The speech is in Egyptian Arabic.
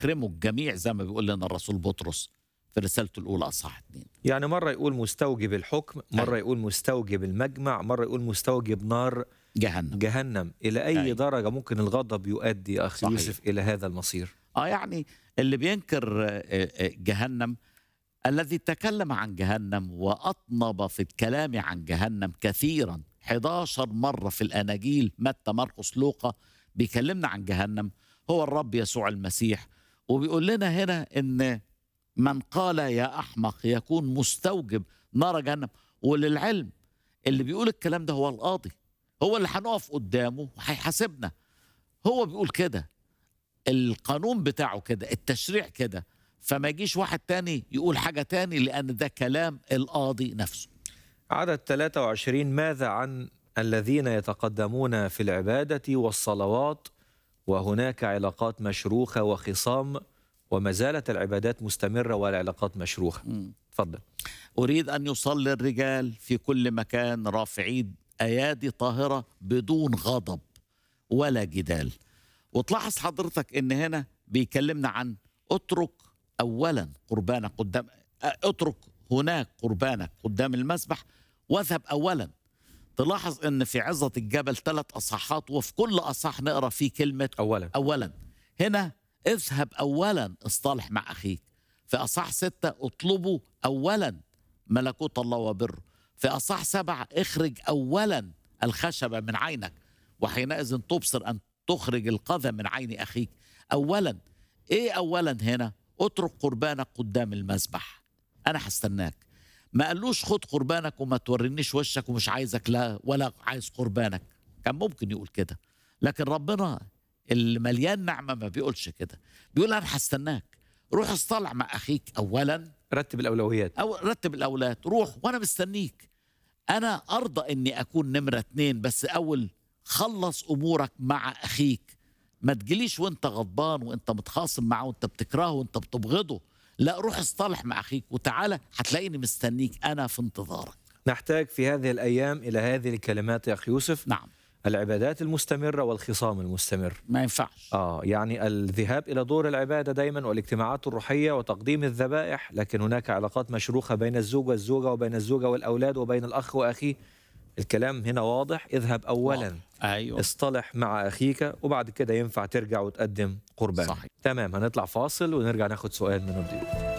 اكرموا الجميع زي ما بيقول لنا الرسول بطرس في رسالته الاولى اصحاح اثنين يعني مرة يقول مستوجب الحكم مرة أيوة. يقول مستوجب المجمع مرة يقول مستوجب نار جهنم جهنم إلى أي أيوة. درجة ممكن الغضب يؤدي يا أخي صحيح. يوسف إلى هذا المصير اه يعني اللي بينكر آه، آه، جهنم الذي تكلم عن جهنم واطنب في الكلام عن جهنم كثيرا 11 مره في الاناجيل متى مرقس لوقا بيكلمنا عن جهنم هو الرب يسوع المسيح وبيقول لنا هنا ان من قال يا احمق يكون مستوجب نار جهنم وللعلم اللي بيقول الكلام ده هو القاضي هو اللي هنقف قدامه وهيحاسبنا هو بيقول كده القانون بتاعه كده التشريع كده فما يجيش واحد تاني يقول حاجة تاني لأن ده كلام القاضي نفسه عدد 23 ماذا عن الذين يتقدمون في العبادة والصلوات وهناك علاقات مشروخة وخصام وما زالت العبادات مستمرة والعلاقات مشروخة تفضل أريد أن يصلي الرجال في كل مكان رافعين أيادي طاهرة بدون غضب ولا جدال وتلاحظ حضرتك ان هنا بيكلمنا عن اترك اولا قربانك قدام اترك هناك قربانك قدام المسبح واذهب اولا تلاحظ ان في عظة الجبل ثلاث اصحاحات وفي كل اصحاح نقرا فيه كلمة أولا اولا هنا اذهب اولا اصطلح مع اخيك في اصحاح ستة اطلبوا اولا ملكوت الله وبره في اصحاح سبعة اخرج اولا الخشبة من عينك وحينئذ تبصر ان تخرج القذى من عين اخيك اولا ايه اولا هنا اترك قربانك قدام المذبح انا هستناك ما قالوش خد قربانك وما تورينيش وشك ومش عايزك لا ولا عايز قربانك كان ممكن يقول كده لكن ربنا اللي مليان نعمه ما بيقولش كده بيقول انا هستناك روح اصطلع مع اخيك اولا رتب الأولويات او رتب الاولاد روح وانا مستنيك انا ارضى اني اكون نمره اتنين بس اول خلص امورك مع اخيك ما تجيليش وانت غضبان وانت متخاصم معاه وانت بتكرهه وانت بتبغضه لا روح اصطلح مع اخيك وتعالى هتلاقيني مستنيك انا في انتظارك نحتاج في هذه الأيام إلى هذه الكلمات يا أخي يوسف نعم العبادات المستمرة والخصام المستمر ما ينفعش آه يعني الذهاب إلى دور العبادة دايما والاجتماعات الروحية وتقديم الذبائح لكن هناك علاقات مشروخة بين الزوج والزوجة وبين الزوجة والأولاد وبين الأخ وأخيه الكلام هنا واضح اذهب أولا ايوه اصطلح مع أخيك وبعد كده ينفع ترجع وتقدم قربان صحيح. تمام هنطلع فاصل ونرجع ناخد سؤال من الضيوف